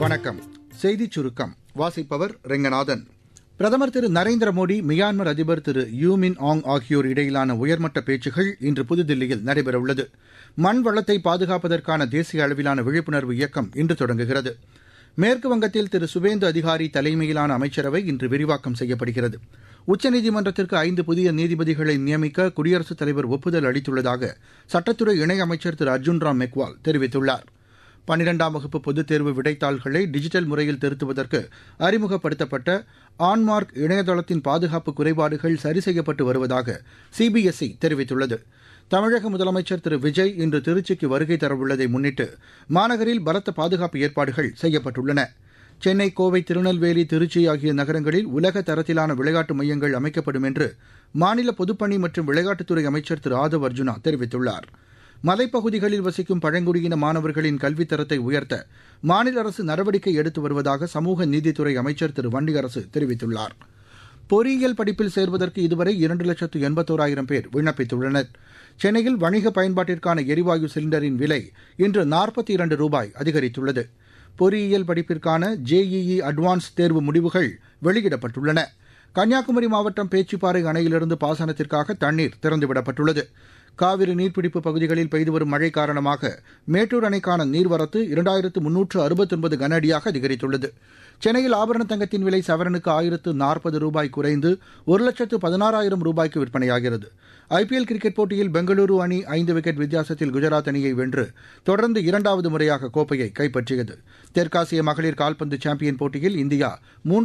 வணக்கம் செய்திச் சுருக்கம் வாசிப்பவர் ரெங்கநாதன் பிரதமர் திரு நரேந்திர மோடி மியான்மர் அதிபர் திரு யூமின் ஆங் ஆகியோர் இடையிலான உயர்மட்ட பேச்சுகள் இன்று புதுதில்லியில் நடைபெறவுள்ளது மண் வளத்தை பாதுகாப்பதற்கான தேசிய அளவிலான விழிப்புணர்வு இயக்கம் இன்று தொடங்குகிறது மேற்கு வங்கத்தில் திரு சுவேந்து அதிகாரி தலைமையிலான அமைச்சரவை இன்று விரிவாக்கம் செய்யப்படுகிறது உச்சநீதிமன்றத்திற்கு ஐந்து புதிய நீதிபதிகளை நியமிக்க குடியரசுத் தலைவர் ஒப்புதல் அளித்துள்ளதாக சட்டத்துறை இணையமைச்சர் திரு அர்ஜுன் ராம் மெக்வால் தெரிவித்துள்ளார் பனிரெண்டாம் வகுப்பு பொதுத் தேர்வு விடைத்தாள்களை டிஜிட்டல் முறையில் திருத்துவதற்கு அறிமுகப்படுத்தப்பட்ட ஆன்மார்க் இணையதளத்தின் பாதுகாப்பு குறைபாடுகள் சரி செய்யப்பட்டு வருவதாக சிபிஎஸ்இ தெரிவித்துள்ளது தமிழக முதலமைச்சர் திரு விஜய் இன்று திருச்சிக்கு வருகை தரவுள்ளதை முன்னிட்டு மாநகரில் பலத்த பாதுகாப்பு ஏற்பாடுகள் செய்யப்பட்டுள்ளன சென்னை கோவை திருநெல்வேலி திருச்சி ஆகிய நகரங்களில் உலக தரத்திலான விளையாட்டு மையங்கள் அமைக்கப்படும் என்று மாநில பொதுப்பணி மற்றும் விளையாட்டுத்துறை அமைச்சர் திரு ஆதவ் அர்ஜுனா தெரிவித்துள்ளார் மலைப்பகுதிகளில் வசிக்கும் பழங்குடியின மாணவர்களின் கல்வித்தரத்தை உயர்த்த மாநில அரசு நடவடிக்கை எடுத்து வருவதாக சமூக நீதித்துறை அமைச்சர் திரு வன்னியரசு தெரிவித்துள்ளார் பொறியியல் படிப்பில் சேர்வதற்கு இதுவரை இரண்டு லட்சத்து எண்பத்தோராயிரம் பேர் விண்ணப்பித்துள்ளனர் சென்னையில் வணிக பயன்பாட்டிற்கான எரிவாயு சிலிண்டரின் விலை இன்று நாற்பத்தி இரண்டு ரூபாய் அதிகரித்துள்ளது பொறியியல் படிப்பிற்கான ஜேஇஇ அட்வான்ஸ் தேர்வு முடிவுகள் வெளியிடப்பட்டுள்ளன கன்னியாகுமரி மாவட்டம் பேச்சிப்பாறை அணையிலிருந்து பாசனத்திற்காக தண்ணீர் திறந்துவிடப்பட்டுள்ளது காவிரி நீர்பிடிப்பு பகுதிகளில் பெய்து வரும் மழை காரணமாக மேட்டூர் அணைக்கான நீர்வரத்து இரண்டாயிரத்து முன்னூற்று அறுபத்தொன்பது கன அடியாக அதிகரித்துள்ளது சென்னையில் ஆபரண தங்கத்தின் விலை சவரனுக்கு ஆயிரத்து நாற்பது ரூபாய் குறைந்து ஒரு லட்சத்து பதினாறாயிரம் ரூபாய்க்கு விற்பனையாகிறது ஐபிஎல் கிரிக்கெட் போட்டியில் பெங்களூரு அணி ஐந்து விக்கெட் வித்தியாசத்தில் குஜராத் அணியை வென்று தொடர்ந்து இரண்டாவது முறையாக கோப்பையை கைப்பற்றியது தெற்காசிய மகளிர் கால்பந்து சாம்பியன் போட்டியில் இந்தியா மூன்று